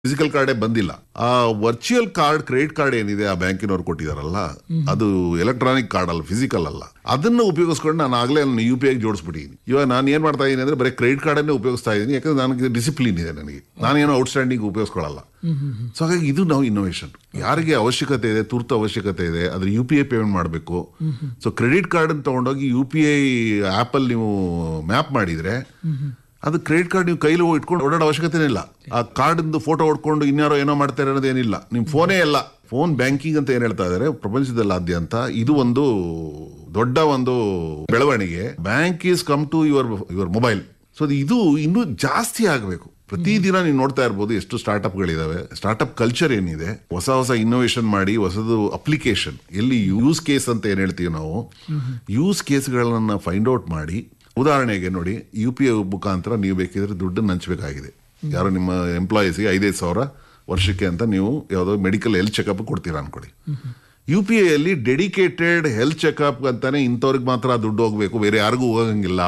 physical ಕಾರ್ಡೇ ಬಂದಿಲ್ಲ ಆ virtual card credit card ಏನಿದೆ ಆ ಬ್ಯಾಂಕಿನವ್ರು ಕೊಟ್ಟಿದಾರಲ್ಲ ಅದು ಎಲೆಕ್ಟ್ರಾನಿಕ್ ಕಾರ್ಡ್ ಅಲ್ಲ ಫಿಸಿಕಲ್ ಅಲ್ಲ ಅದನ್ನ ಉಪಯೋಗಿಸ್ಕೊಂಡು ನಾನು ಆಗ್ಲೇ ಯು ಪಿ ಐ ಜೋಡಿಸ್ಬಿಟ್ಟಿದ್ದೀನಿ ಇವಾಗ ನಾನು ಏನ್ ಮಾಡ್ತಾ ಇದ್ದೀನಿ ಅಂದ್ರೆ ಬರೀ ಕ್ರೆಡಿಟ್ ಕಾರ್ಡನ್ನೇ ಉಪಯೋಗಿಸ್ತಾ ಇದ್ದೀನಿ ಯಾಕಂದ್ರೆ ನನಗೆ ಡಿಸಿಪ್ಲಿನ್ ಇದೆ ನನಗೆ ನಾನೇನೋ ಔಟ್ಸ್ಟ್ಯಾಂಡಿಂಗ್ ಉಪಯೋಗಿಸ್ಕೊಳ್ಳಲ್ಲ ಸೊ ಹಾಗಾಗಿ ಇದು ನಾವು ಇನ್ನೋವೇಷನ್ ಯಾರಿಗೆ ಅವಶ್ಯಕತೆ ಇದೆ ತುರ್ತು ಅವಶ್ಯಕತೆ ಇದೆ ಅದ್ರ ಯು ಪಿ ಐ ಪೇಮೆಂಟ್ ಮಾಡಬೇಕು ಸೊ ಕ್ರೆಡಿಟ್ ಕಾರ್ಡ್ ತಗೊಂಡೋಗಿ ಯು ಪಿ ಐ ಆ್ಯಪಲ್ಲಿ ನೀವು ಮ್ಯಾಪ್ ಮಾಡಿದ್ರೆ ಅದು ಕ್ರೆಡಿಟ್ ಕಾರ್ಡ್ ನೀವು ಕೈಲಿ ಇಟ್ಕೊಂಡು ಓಡಾಡೋ ಅವಶ್ಯಕತೆನೇ ಇಲ್ಲ ಆ ಕಾರ್ಡ್ ಫೋಟೋ ಹೊಡ್ಕೊಂಡು ಇನ್ಯಾರೋ ಏನೋ ಮಾಡ್ತಾರೆ ಅನ್ನೋದೇನಿಲ್ಲ ನಿಮ್ ಫೋನೇ ಇಲ್ಲ ಫೋನ್ ಬ್ಯಾಂಕಿಂಗ್ ಅಂತ ಏನ್ ಹೇಳ್ತಾ ಇದಾರೆ ಪ್ರಪಂಚದಲ್ಲಾದ್ಯಂತ ಇದು ಒಂದು ದೊಡ್ಡ ಒಂದು ಬೆಳವಣಿಗೆ bank is come to your your mobile so ಇದು ಇನ್ನೂ ಜಾಸ್ತಿ ಆಗಬೇಕು ಪ್ರತಿದಿನ ನೀವು ನೋಡ್ತಾ ಇರ್ಬೋದು ಎಷ್ಟು ಸ್ಟಾರ್ಟ್ಅಪ್ಗಳಿದಾವೆ ಸ್ಟಾರ್ಟ್ಅಪ್ ಕಲ್ಚರ್ ಏನಿದೆ ಹೊಸ ಹೊಸ ಇನ್ನೋವೇಷನ್ ಮಾಡಿ ಹೊಸದು ಅಪ್ಲಿಕೇಶನ್ ಎಲ್ಲಿ ಯೂಸ್ ಕೇಸ್ ಅಂತ ಏನ್ ಹೇಳ್ತೀವಿ ನಾವು ಯೂಸ್ ಕೇಸ್ಗಳನ್ನ ಫೈಂಡ್ ಔಟ್ ಮಾಡಿ ಉದಾಹರಣೆಗೆ ನೋಡಿ ಯು ಪಿ ಐ ಮುಖಾಂತರ ನೀವು ಬೇಕಿದ್ರೆ ದುಡ್ಡನ್ನು ಹಂಚಬೇಕಾಗಿದೆ ಯಾರೋ ನಿಮ್ಮ ಎಂಪ್ಲಾಯೀಸ್ಗೆ ಐದೈದು ಸಾವಿರ ವರ್ಷಕ್ಕೆ ಅಂತ ನೀವು ಯಾವುದೋ ಮೆಡಿಕಲ್ ಹೆಲ್ತ್ ಚೆಕಪ್ ಕೊಡ್ತೀರಾ ಅನ್ಕೊಳ್ಳಿ ಯು ಪಿ ಐ ಅಲ್ಲಿ ಡೆಡಿಕೇಟೆಡ್ ಹೆಲ್ತ್ ಚೆಕಪ್ ಅಂತಾನೆ ಇಂಥವ್ರಿಗೆ ಮಾತ್ರ ದುಡ್ಡು ಹೋಗ್ಬೇಕು ಬೇರೆ ಯಾರಿಗೂ ಹೋಗಂಗಿಲ್ಲ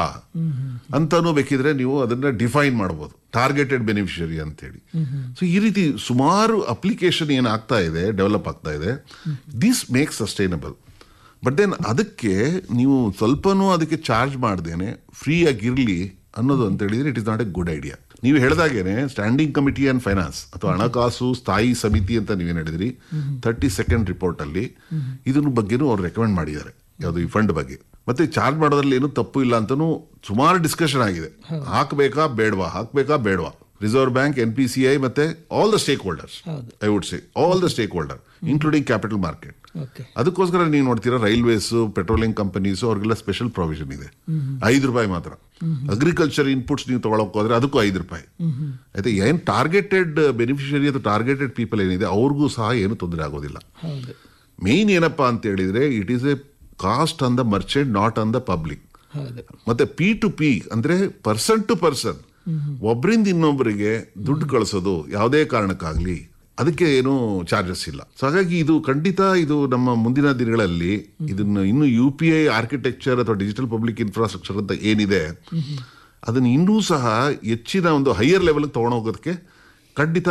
ಅಂತಾನು ಬೇಕಿದ್ರೆ ನೀವು ಅದನ್ನ ಡಿಫೈನ್ ಮಾಡ್ಬೋದು ಟಾರ್ಗೆಟೆಡ್ ಬೆನಿಫಿಷರಿ ಅಂತೇಳಿ ಸೊ ಈ ರೀತಿ ಸುಮಾರು ಅಪ್ಲಿಕೇಶನ್ ಏನ್ ಆಗ್ತಾ ಇದೆ ಡೆವಲಪ್ ಆಗ್ತಾ ಇದೆ this make sustainable but then ಅದಕ್ಕೆ ನೀವು ಸ್ವಲ್ಪನೂ ಅದಕ್ಕೆ ಚಾರ್ಜ್ ಮಾಡ್ದೇನೆ ಫ್ರೀ ಆಗಿರ್ಲಿ ಅನ್ನೋದು ಅಂತ ಹೇಳಿದ್ರೆ it is not a good idea ನೀವು ಹೇಳಿದಾಗೇನೆ ಸ್ಟ್ಯಾಂಡಿಂಗ್ ಕಮಿಟಿ ಆನ್ ಫೈನಾನ್ಸ್ ಅಥವಾ ಹಣಕಾಸು ಸ್ಥಾಯಿ ಸಮಿತಿ ಅಂತ ನೀವೇನು ಹೇಳಿದ್ರಿ ತರ್ಟಿ ಸೆಕೆಂಡ್ ರಿಪೋರ್ಟ್ ಅಲ್ಲಿ ಇದನ್ನ ಬಗ್ಗೆನೂ ಅವ್ರು ರೆಕಮೆಂಡ್ ಮಾಡಿದ್ದಾರೆ ಯಾವುದು ಈ ಫಂಡ್ ಬಗ್ಗೆ ಮತ್ತೆ ಚಾರ್ಜ್ ಮಾಡೋದ್ರಲ್ಲಿ ಏನು ತಪ್ಪು ಇಲ್ಲ ಅಂತಾನು ಸುಮಾರು ಡಿಸ್ಕಷನ್ ಆಗಿದೆ ಹಾಕ್ಬೇಕಾ ಬೇಡವಾ ಹಾಕ್ಬೇಕಾ ಬೇಡವಾ reserve bank N P C I ಮತ್ತೆ all the stakeholders I would say all the stakeholder including capital market okay ಅದಕ್ಕೋಸ್ಕರ ನೀವು ನೋಡ್ತೀರಾ ರೈಲ್ವೇಸ್ ಪೆಟ್ರೋಲಿಂಗ್ ಕಂಪನೀಸ್ ಅವ್ರಿಗೆಲ್ಲ ಸ್ಪೆಷಲ್ ಪ್ರಾವಿಷನ್ ಇದೆ ಐದು ರೂಪಾಯಿ ಮಾತ್ರ ಅಗ್ರಿಕಲ್ಚರ್ ಇನ್ಪುಟ್ಸ್ ನೀವು ತಗೊಳಕ್ ಹೋದ್ರೆ ಅದಕ್ಕೂ ಐದು ರೂಪಾಯಿ ಆಯ್ತಾ ಏನ್ ಟಾರ್ಗೆಟೆಡ್ ಬೆನಿಫಿಷರಿ ಅಥವಾ ಟಾರ್ಗೆಟೆಡ್ ಪೀಪಲ್ ಏನಿದೆ ಅವ್ರಿಗೂ ಸಹ ಏನು ತೊಂದರೆ ಆಗೋದಿಲ್ಲ ಹೌದು ಮೇನ್ ಏನಪ್ಪಾ ಅಂತ ಹೇಳಿದ್ರೆ it is a cost on the merchant not on the public ಹೌದು ಮತ್ತೆ ಪಿ ಟು ಪಿ ಅಂದ್ರೆ ಪರ್ಸನ್ ಟು ಪರ್ಸನ್ ಒಬ್ಬರಿಂದ ಇನ್ನೊಬ್ಬರಿಗೆ ದುಡ್ಡು ಕಳಿಸೋದು ಯಾವುದೇ ಕಾರಣಕ್ಕಾಗ್ಲಿ ಅದಕ್ಕೆ ಏನು ಚಾರ್ಜಸ್ ಇಲ್ಲ ಸೊ ಹಾಗಾಗಿ ಇದು ಖಂಡಿತ ಇದು ನಮ್ಮ ಮುಂದಿನ ದಿನಗಳಲ್ಲಿ ಇದನ್ನು ಇನ್ನು ಯು ಪಿ ಐ ಆರ್ಕಿಟೆಕ್ಚರ್ ಅಥವಾ ಡಿಜಿಟಲ್ ಪಬ್ಲಿಕ್ ಇನ್ಫ್ರಾಸ್ಟ್ರಕ್ಚರ್ ಅಂತ ಏನಿದೆ ಅದನ್ನು ಇನ್ನೂ ಸಹ ಹೆಚ್ಚಿನ ಒಂದು ಹೈಯರ್ ಲೆವೆಲ್ ಹೋಗೋದಕ್ಕೆ ಖಂಡಿತ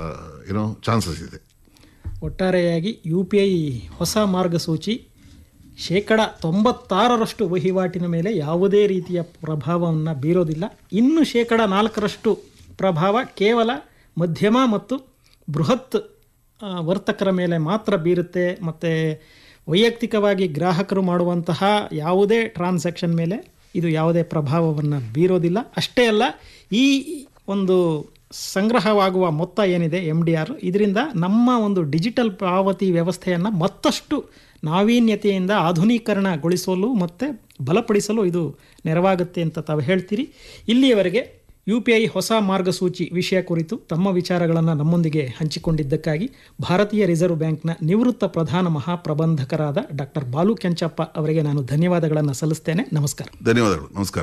ಏನೋ ಚಾನ್ಸಸ್ ಇದೆ ಒಟ್ಟಾರೆಯಾಗಿ ಯು ಪಿ ಐ ಹೊಸ ಮಾರ್ಗಸೂಚಿ ಶೇಕಡ ತೊಂಬತ್ತಾರರಷ್ಟು ವಹಿವಾಟಿನ ಮೇಲೆ ಯಾವುದೇ ರೀತಿಯ ಪ್ರಭಾವವನ್ನು ಬೀರೋದಿಲ್ಲ ಇನ್ನು ಶೇಕಡ ನಾಲ್ಕರಷ್ಟು ಪ್ರಭಾವ ಕೇವಲ ಮಧ್ಯಮ ಮತ್ತು ಬೃಹತ್ ಆ, ವರ್ತಕರ ಮೇಲೆ ಮಾತ್ರ ಬೀರುತ್ತೆ ಮತ್ತು ವೈಯಕ್ತಿಕವಾಗಿ ಗ್ರಾಹಕರು ಮಾಡುವಂತಹ ಯಾವುದೇ ಟ್ರಾನ್ಸಾಕ್ಷನ್ ಮೇಲೆ ಇದು ಯಾವುದೇ ಪ್ರಭಾವವನ್ನು ಬೀರೋದಿಲ್ಲ ಅಷ್ಟೇ ಅಲ್ಲ ಈ ಒಂದು ಸಂಗ್ರಹವಾಗುವ ಮೊತ್ತ ಏನಿದೆ ಎಮ್ ಡಿ ಆರ್ ಇದರಿಂದ ನಮ್ಮ ಒಂದು ಡಿಜಿಟಲ್ ಪಾವತಿ ವ್ಯವಸ್ಥೆಯನ್ನು ಮತ್ತಷ್ಟು ನಾವೀನ್ಯತೆಯಿಂದ ಆಧುನೀಕರಣಗೊಳಿಸಲು ಮತ್ತು ಬಲಪಡಿಸಲು ಇದು ನೆರವಾಗುತ್ತೆ ಅಂತ ತಾವು ಹೇಳ್ತೀರಿ ಇಲ್ಲಿಯವರೆಗೆ ಯು ಪಿ ಐ ಹೊಸ ಮಾರ್ಗಸೂಚಿ ವಿಷಯ ಕುರಿತು ತಮ್ಮ ವಿಚಾರಗಳನ್ನು ನಮ್ಮೊಂದಿಗೆ ಹಂಚಿಕೊಂಡಿದ್ದಕ್ಕಾಗಿ ಭಾರತೀಯ ರಿಸರ್ವ್ ಬ್ಯಾಂಕ್ನ ನಿವೃತ್ತ ಪ್ರಧಾನ ಮಹಾಪ್ರಬಂಧಕರಾದ ಡಾಕ್ಟರ್ ಬಾಲು ಕೆಂಚಪ್ಪ ಅವರಿಗೆ ನಾನು ಧನ್ಯವಾದಗಳನ್ನು ಸಲ್ಲಿಸ್ತೇನೆ ನಮಸ್ಕಾರ ಧನ್ಯವಾದಗಳು ನಮಸ್ಕಾರ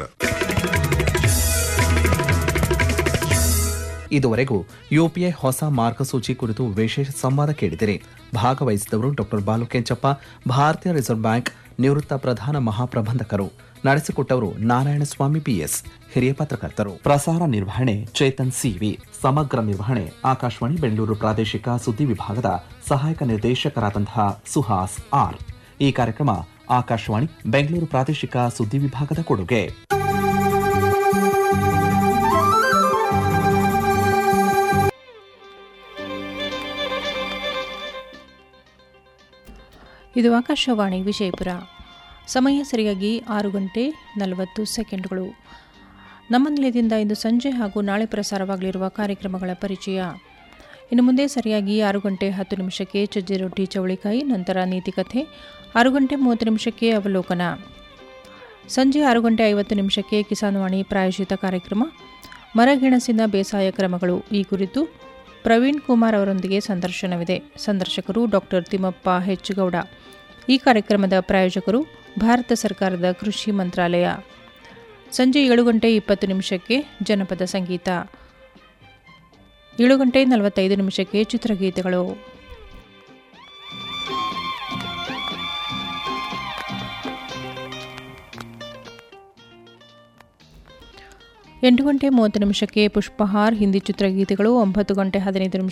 ಇದುವರೆಗೂ ಯುಪಿಐ ಹೊಸ ಮಾರ್ಗಸೂಚಿ ಕುರಿತು ವಿಶೇಷ ಸಂವಾದ ಕೇಳಿದಿರಿ ಭಾಗವಹಿಸಿದವರು ಡಾಕ್ಟರ್ ಬಾಲು ಕೆಂಚಪ್ಪ ಭಾರತೀಯ ರಿಸರ್ವ್ ಬ್ಯಾಂಕ್ ನಿವೃತ್ತ ಪ್ರಧಾನ ಮಹಾಪ್ರಬಂಧಕರು ನಡೆಸಿಕೊಟ್ಟವರು ನಾರಾಯಣಸ್ವಾಮಿ ಪಿಎಸ್ ಹಿರಿಯ ಪತ್ರಕರ್ತರು ಪ್ರಸಾರ ನಿರ್ವಹಣೆ ಚೇತನ್ ಸಿವಿ ಸಮಗ್ರ ನಿರ್ವಹಣೆ ಆಕಾಶವಾಣಿ ಬೆಂಗಳೂರು ಪ್ರಾದೇಶಿಕ ಸುದ್ದಿ ವಿಭಾಗದ ಸಹಾಯಕ ನಿರ್ದೇಶಕರಾದಂತಹ ಸುಹಾಸ್ ಆರ್ ಈ ಕಾರ್ಯಕ್ರಮ ಆಕಾಶವಾಣಿ ಬೆಂಗಳೂರು ಪ್ರಾದೇಶಿಕ ಸುದ್ದಿ ವಿಭಾಗದ ಕೊಡುಗೆ ಇದು ಆಕಾಶವಾಣಿ ವಿಜಯಪುರ ಸಮಯ ಸರಿಯಾಗಿ ಆರು ಗಂಟೆ ನಲವತ್ತು ಸೆಕೆಂಡ್ಗಳು ನಮ್ಮ ನಿಲಯದಿಂದ ಇಂದು ಸಂಜೆ ಹಾಗೂ ನಾಳೆ ಪ್ರಸಾರವಾಗಲಿರುವ ಕಾರ್ಯಕ್ರಮಗಳ ಪರಿಚಯ ಇನ್ನು ಮುಂದೆ ಸರಿಯಾಗಿ ಆರು ಗಂಟೆ ಹತ್ತು ನಿಮಿಷಕ್ಕೆ ಚಜ್ಜಿ ರೊಟ್ಟಿ ಚವಳಿಕಾಯಿ ನಂತರ ನೀತಿಕಥೆ ಆರು ಗಂಟೆ ಮೂವತ್ತು ನಿಮಿಷಕ್ಕೆ ಅವಲೋಕನ ಸಂಜೆ ಆರು ಗಂಟೆ ಐವತ್ತು ನಿಮಿಷಕ್ಕೆ ಕಿಸಾನ್ವಾಣಿ ಪ್ರಾಯೋಜಿತ ಕಾರ್ಯಕ್ರಮ ಮರಗೆಣಸಿನ ಬೇಸಾಯ ಕ್ರಮಗಳು ಈ ಕುರಿತು ಪ್ರವೀಣ್ ಕುಮಾರ್ ಅವರೊಂದಿಗೆ ಸಂದರ್ಶನವಿದೆ ಸಂದರ್ಶಕರು ಡಾಕ್ಟರ್ ತಿಮ್ಮಪ್ಪ ಹೆಚ್ಚುಗೌಡ ಈ ಕಾರ್ಯಕ್ರಮದ ಪ್ರಾಯೋಜಕರು ಭಾರತ ಸರ್ಕಾರದ ಕೃಷಿ ಮಂತ್ರಾಲಯ ಸಂಜೆ ಏಳು ಗಂಟೆ ಇಪ್ಪತ್ತು ನಿಮಿಷಕ್ಕೆ ಜನಪದ ಸಂಗೀತ ಏಳು ಗಂಟೆ ನಲವತ್ತೈದು ನಿಮಿಷಕ್ಕೆ ಚಿತ್ರಗೀತೆಗಳು ಎಂಟು ಗಂಟೆ ಮೂವತ್ತು ನಿಮಿಷಕ್ಕೆ ಪುಷ್ಪಹಾರ್ ಹಿಂದಿ ಚಿತ್ರಗೀತೆಗಳು ಒಂಬತ್ತು ಗಂಟೆ ಹದಿನೈದು ನಿಮಿಷ